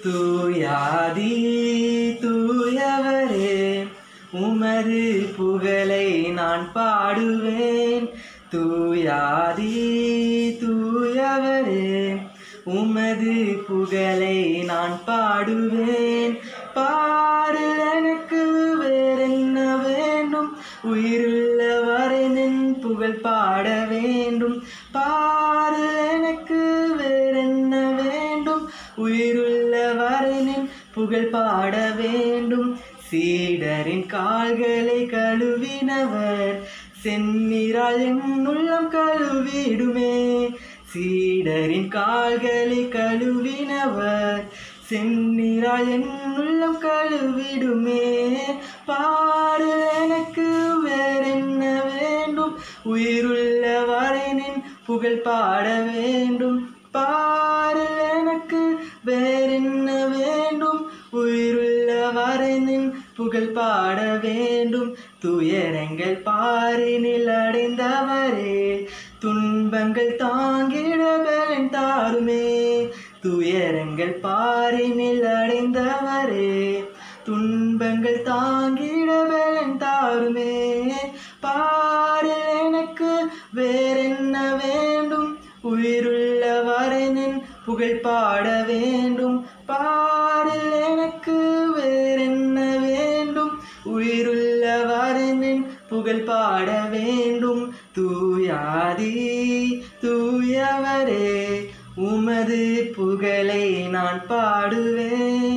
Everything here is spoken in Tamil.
தூயாதி தூயவரே உமது புகழை நான் பாடுவேன் தூயாதி தூயவரே உமது புகழை நான் பாடுவேன் பாரு எனக்கு வேறென்ன வேண்டும் உயிருள்ள வரை நின் புகழ் பாட வேண்டும் பாரு எனக்கு வேறென்ன வேண்டும் உயிருள்ள வரை நின் புகழ் பாட வேண்டும் சீடரின் கால்களை கழுவினவர் செந்நிறால் என் உள்ளம் கழுவிடுமே சீடரின் கால்களை கழுவினவர் செந்நிறால் என் உள்ளம் கழுவிடுமே பாடு எனக்கு வேறென்ன வேண்டும் உயிருள்ள வரை நின் புகழ் பாட வேண்டும் பாடு எனக்கு வேறென்ன வேண்டும் உயிருள்ள வரை நின் புகழ் பாட வேண்டும் துயரங்கள் பாரினில் அடைந்தவரே துன்பங்கள் தாங்கிட பலன் தாருமே துயரங்கள் பாரினில் அடைந்தவரே துன்பங்கள் தாங்கிட பலன் தாருமே பாரு எனக்கு வேறென்ன வேண்டும் உயிருள்ள வரை நின் புகழ் பாட வேண்டும் பாடல் எனக்கு வேறென்ன வேண்டும் உயிருள்ள வரை நின் புகழ் பாட வேண்டும் தூயாதி தூயவரே உமது புகழை நான் பாடுவேன்